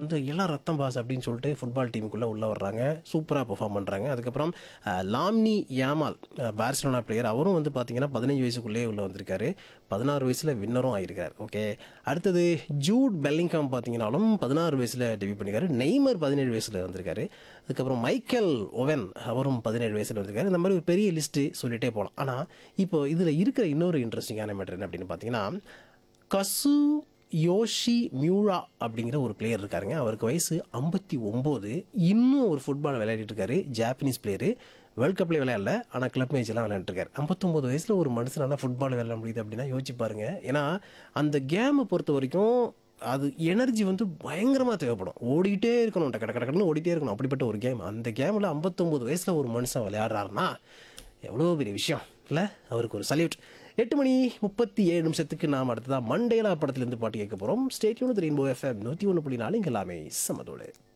வந்து இளம் ரத்தம் பாஸ் அப்படின்னு சொல்லிட்டு ஃபுட்பால் டீமுக்குள்ளே உள்ளே வர்றாங்க சூப்பராக பெர்ஃபார்ம் பண்ணுறாங்க அதுக்கப்புறம் அஹ், லாம்னி யாமால் அஹ், பார்சிலோனா பிளேயர் அவரும் வந்து பார்த்தீங்கன்னா பதினஞ்சு வயசுக்குள்ளேயே உள்ளே வந்திருக்காரு பதினாறு வயசில் வின்னரும் ஆயிருக்கார் ஓகே அடுத்தது ஜூட் பெல்லிங்காம் பார்த்தீங்கன்னாலும் பதினாறு வயசில் டெபியூ பண்ணியிருக்காரு நெய்மர் பதினேழு வயசில் வந்திருக்காரு அதுக்கப்புறம் மைக்கேல் ஒவென் அவரும் பதினேழு வயசில் வந்திருக்காரு இந்த மாதிரி ஒரு பெரிய லிஸ்ட்டு சொல்லிட்டே போகலாம் ஆனால் இப்போ இதில் இருக்கிற இன்னொரு இன்ட்ரெஸ்டிங்கான மேட்டர் என்ன அப்படின்னு பார்த்தீங்கன்னா கசு யோஷி மியூரா அப்படிங்கிற ஒரு பிளேயர் இருக்காருங்க அவருக்கு வயசு ஐம்பத்தி ஒம்பது இன்னும் ஒரு ஃபுட்பால் விளையாடிட்டு இருக்காரு ஜாப்பனீஸ் பிளேயரு வேர்ல்ட் கப்லேயே விளையாடல ஆனால் கிளப் மேட்ச்லாம் விளையாண்டுருக்காரு ஐம்பத்தொம்போது வயசில் ஒரு மனுஷனால ஃபுட்பால் விளையாட முடியுது அப்படின்னா யோசிச்சு பாருங்க ஏன்னா அந்த கேமை பொறுத்த வரைக்கும் அது எனர்ஜி வந்து பயங்கரமாக தேவைப்படும் ஓடிக்கிட்டே இருக்கணும் டக்கு டக்கு டக்குன்னு ஓடிட்டே இருக்கணும் அப்படிப்பட்ட ஒரு கேம் அந்த கேமில் ஐம்பத்தொம்போது வயசில் ஒரு மனுஷன் விளையாடுறாருன்னா எவ்வளோ பெரிய விஷயம் இல்லை அவருக்கு ஒரு சல்யூட் எட்டு மணி முப்பத்தி ஏழு நிமிஷத்துக்கு நாம் அடுத்ததாக மண்டேலா படத்துலேருந்து பாட்டு கேட்க போகிறோம் ஸ்டேட்யூன் ரெயின்போ எஃப்எம் நூற்றி ஒன்று புள்ளி நாலு இங்கே எல்லாமே சமதோடு